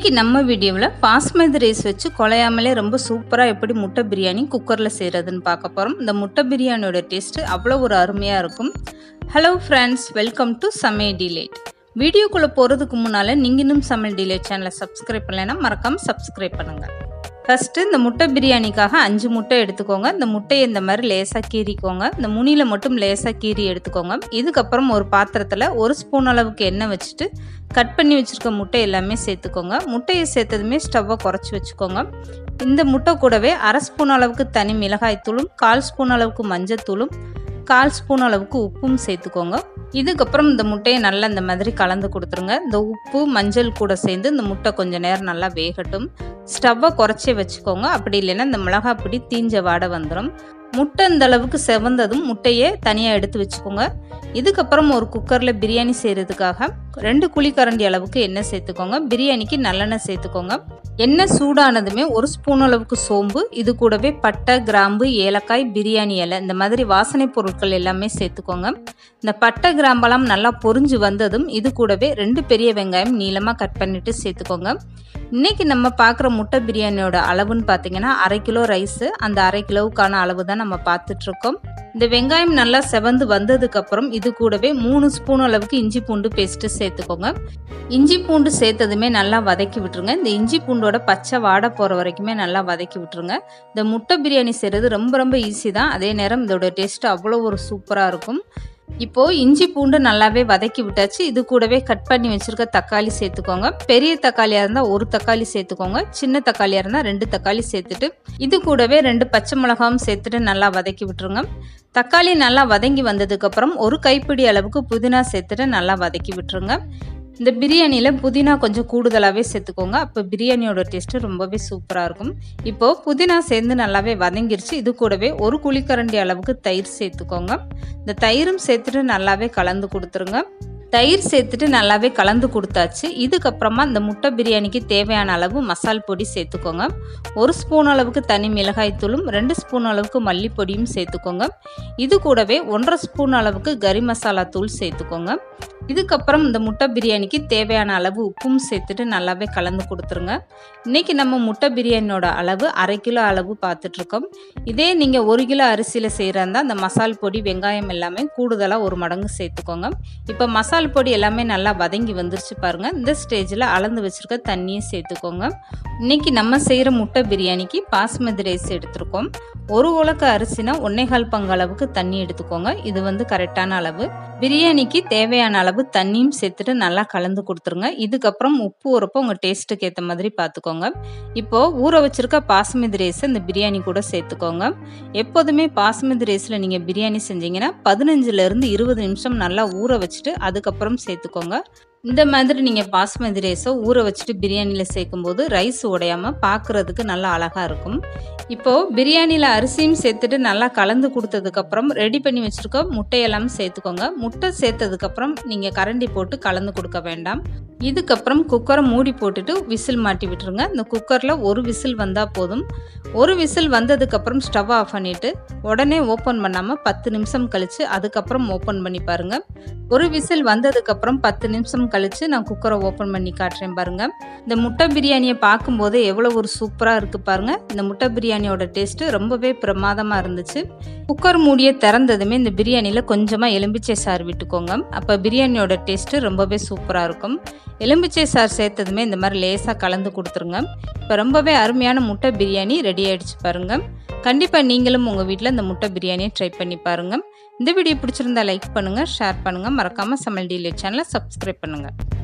இன்னைக்கு நம்ம வீடியோவில் பாஸ்மதி ரைஸ் வச்சு குலையாமலே ரொம்ப சூப்பராக எப்படி முட்டை பிரியாணி குக்கரில் செய்கிறதுன்னு பார்க்க போகிறோம் இந்த முட்டை பிரியாணியோட டேஸ்ட்டு அவ்வளோ ஒரு அருமையாக இருக்கும் ஹலோ ஃப்ரெண்ட்ஸ் வெல்கம் டு சமையல் டிலேட் வீடியோக்குள்ளே போகிறதுக்கு முன்னால் நீங்கள் இன்னும் சமையல் டிலேட் சேனலை சப்ஸ்கிரைப் பண்ணலைன்னா மறக்காமல் சப்ஸ்கிரைப் பண்ணுங்கள் ஃபஸ்ட்டு இந்த முட்டை பிரியாணிக்காக அஞ்சு முட்டை எடுத்துக்கோங்க இந்த முட்டையை இந்த மாதிரி லேசாக கீறிக்கோங்க இந்த முனியில் மட்டும் லேசாக கீறி எடுத்துக்கோங்க இதுக்கப்புறம் ஒரு பாத்திரத்தில் ஒரு ஸ்பூன் அளவுக்கு எண்ணெய் வச்சுட்டு கட் பண்ணி வச்சுருக்க முட்டை எல்லாமே சேர்த்துக்கோங்க முட்டையை சேர்த்ததுமே ஸ்டவ்வை குறைச்சி வச்சுக்கோங்க இந்த முட்டை கூடவே அரை ஸ்பூன் அளவுக்கு தனி மிளகாய் தூளும் கால் ஸ்பூன் அளவுக்கு மஞ்சத்தூளும் கால் ஸ்பூன் அளவுக்கு உப்பும் சேர்த்துக்கோங்க இதுக்கப்புறம் இந்த முட்டையை நல்லா இந்த மாதிரி கலந்து கொடுத்துருங்க இந்த உப்பு மஞ்சள் கூட சேர்ந்து இந்த முட்டை கொஞ்சம் நேரம் நல்லா வேகட்டும் ஸ்டவ்வை குறைச்சி வச்சுக்கோங்க அப்படி இல்லைன்னா இந்த மிளகாய் பொடி தீஞ்ச வாடை வந்துடும் முட்டை இந்த அளவுக்கு செவந்ததும் முட்டையை தனியாக எடுத்து வச்சுக்கோங்க இதுக்கப்புறம் ஒரு குக்கரில் பிரியாணி செய்கிறதுக்காக ரெண்டு குழிக்கரண்டி அளவுக்கு எண்ணெய் சேர்த்துக்கோங்க பிரியாணிக்கு நல்லெண்ணெய் சேர்த்துக்கோங்க எண்ணெய் சூடானதுமே ஒரு ஸ்பூன் அளவுக்கு சோம்பு இது கூடவே பட்டை கிராம்பு ஏலக்காய் பிரியாணி இலை இந்த மாதிரி வாசனை பொருட்கள் எல்லாமே சேர்த்துக்கோங்க இந்த பட்டை கிராம்பெல்லாம் நல்லா பொரிஞ்சு வந்ததும் இது கூடவே ரெண்டு பெரிய வெங்காயம் நீளமாக கட் பண்ணிட்டு சேர்த்துக்கோங்க இன்னைக்கு நம்ம பார்க்குற முட்டை பிரியாணியோட அளவுன்னு பார்த்தீங்கன்னா அரை கிலோ ரைஸு அந்த அரை கிலோவுக்கான அளவு தான் நம்ம பார்த்துட்ருக்கோம் இந்த வெங்காயம் நல்லா செவந்து வந்ததுக்கப்புறம் இது கூடவே மூணு ஸ்பூன் அளவுக்கு இஞ்சி பூண்டு பேஸ்ட்டு சேர்த்துக்கோங்க இஞ்சி பூண்டு சேர்த்ததுமே நல்லா வதக்கி விட்டுருங்க இந்த இஞ்சி பூண்டோட பச்சை வாடை போகிற வரைக்குமே நல்லா வதக்கி விட்டுருங்க இந்த முட்டை பிரியாணி செய்கிறது ரொம்ப ரொம்ப ஈஸி தான் அதே நேரம் இதோட டேஸ்ட்டு அவ்வளோ ஒரு சூப்பராக இருக்கும் இப்போது இஞ்சி பூண்டு நல்லாவே வதக்கி விட்டாச்சு இது கூடவே கட் பண்ணி வச்சுருக்க தக்காளி சேர்த்துக்கோங்க பெரிய தக்காளியாக இருந்தால் ஒரு தக்காளி சேர்த்துக்கோங்க சின்ன தக்காளியாக இருந்தால் ரெண்டு தக்காளி சேர்த்துட்டு இது கூடவே ரெண்டு பச்சை மிளகாவும் சேர்த்துட்டு நல்லா வதக்கி விட்டுருங்க தக்காளி நல்லா வதங்கி வந்ததுக்கப்புறம் ஒரு கைப்பிடி அளவுக்கு புதினா சேர்த்துட்டு நல்லா வதக்கி விட்டுருங்க இந்த பிரியாணியில் புதினா கொஞ்சம் கூடுதலாகவே சேர்த்துக்கோங்க அப்போ பிரியாணியோட டேஸ்ட்டு ரொம்பவே சூப்பராக இருக்கும் இப்போது புதினா சேர்ந்து நல்லாவே வதங்கிருச்சு இது கூடவே ஒரு குழிக்கரண்டி அளவுக்கு தயிர் சேர்த்துக்கோங்க இந்த தயிரும் சேர்த்துட்டு நல்லாவே கலந்து கொடுத்துருங்க தயிர் சேர்த்துட்டு நல்லாவே கலந்து கொடுத்தாச்சு இதுக்கப்புறமா இந்த முட்டை பிரியாணிக்கு தேவையான அளவு மசால் பொடி சேர்த்துக்கோங்க ஒரு ஸ்பூன் அளவுக்கு தனி மிளகாய் தூளும் ரெண்டு ஸ்பூன் அளவுக்கு மல்லிப்பொடியும் சேர்த்துக்கோங்க இது கூடவே ஒன்றரை ஸ்பூன் அளவுக்கு கறி மசாலா தூள் சேர்த்துக்கோங்க இதுக்கப்புறம் இந்த முட்டை பிரியாணிக்கு தேவையான அளவு உப்பும் சேர்த்துட்டு நல்லாவே கலந்து கொடுத்துருங்க இன்றைக்கி நம்ம முட்டை பிரியாணியோட அளவு அரை கிலோ அளவு பார்த்துட்ருக்கோம் இதே நீங்கள் ஒரு கிலோ அரிசியில் செய்கிறதா அந்த மசால் பொடி வெங்காயம் எல்லாமே கூடுதலாக ஒரு மடங்கு சேர்த்துக்கோங்க இப்போ மசால் பொடி எல்லாமே நல்லா வதங்கி வந்துருச்சு பாருங்கள் இந்த ஸ்டேஜில் அளந்து வச்சுருக்க தண்ணியை சேர்த்துக்கோங்க இன்றைக்கி நம்ம செய்கிற முட்டை பிரியாணிக்கு பாஸ்மதி ரைஸ் எடுத்திருக்கோம் ஒரு உலக்க அரிசினா ஒன்னேகால் பங்கு அளவுக்கு தண்ணி எடுத்துக்கோங்க இது வந்து கரெக்டான அளவு பிரியாணிக்கு தேவையான அளவு தண்ணியும் சேர்த்துட்டு நல்லா கலந்து கொடுத்துருங்க இதுக்கப்புறம் உப்பு உரப்போ உங்கள் டேஸ்ட்டுக்கு ஏற்ற மாதிரி பார்த்துக்கோங்க இப்போது ஊற வச்சுருக்க பாஸ்மதி ரைஸை இந்த பிரியாணி கூட சேர்த்துக்கோங்க எப்போதுமே பாஸ்மதி ரைஸில் நீங்கள் பிரியாணி செஞ்சீங்கன்னா பதினஞ்சுலேருந்து இருபது நிமிஷம் நல்லா ஊற வச்சுட்டு அதுக்கப்புறம் சேர்த்துக்கோங்க இந்த மாதிரி நீங்கள் பாஸ்மதி ரைஸை ஊற வச்சுட்டு பிரியாணியில் சேர்க்கும்போது ரைஸ் உடையாமல் பார்க்குறதுக்கு நல்லா அழகாக இருக்கும் இப்போது பிரியாணியில் அரிசியும் சேர்த்துட்டு நல்லா கலந்து கொடுத்ததுக்கப்புறம் ரெடி பண்ணி வச்சுருக்க முட்டையெல்லாம் சேர்த்துக்கோங்க முட்டை சேர்த்ததுக்கப்புறம் நீங்கள் கரண்டி போட்டு கலந்து கொடுக்க வேண்டாம் இதுக்கப்புறம் குக்கரை மூடி போட்டுட்டு விசில் மாட்டி விட்டுருங்க இந்த குக்கரில் ஒரு விசில் வந்தால் போதும் ஒரு விசில் வந்ததுக்கப்புறம் ஸ்டவ் ஆஃப் பண்ணிவிட்டு உடனே ஓப்பன் பண்ணாமல் பத்து நிமிஷம் கழித்து அதுக்கப்புறம் ஓப்பன் பண்ணி பாருங்கள் ஒரு விசில் வந்ததுக்கப்புறம் பத்து நிமிஷம் கழித்து நான் குக்கரை ஓப்பன் பண்ணி காட்டுறேன் பாருங்கள் இந்த முட்டை பிரியாணியை பார்க்கும்போது எவ்வளோ ஒரு சூப்பராக இருக்குது பாருங்கள் இந்த முட்டை பிரியாணியோட டேஸ்ட்டு ரொம்பவே பிரமாதமாக இருந்துச்சு குக்கர் மூடியை திறந்ததுமே இந்த பிரியாணியில் கொஞ்சமாக எலும்பிச்சை சாறு விட்டுக்கோங்க அப்போ பிரியாணியோட டேஸ்ட்டு ரொம்பவே சூப்பராக இருக்கும் எலும்பிச்சை சாறு சேர்த்ததுமே இந்த மாதிரி லேசாக கலந்து கொடுத்துருங்க இப்போ ரொம்பவே அருமையான முட்டை பிரியாணி ரெடி ஆகிடுச்சு பாருங்கள் கண்டிப்பாக நீங்களும் உங்கள் வீட்டில் இந்த முட்டை பிரியாணியை ட்ரை பண்ணி பாருங்கள் இந்த வீடியோ பிடிச்சிருந்தா லைக் பண்ணுங்கள் ஷேர் பண்ணுங்கள் மறக்காமல் சமையல் டீலே சேனலை சப்ஸ்கிரைப் பண்ணுங்கள்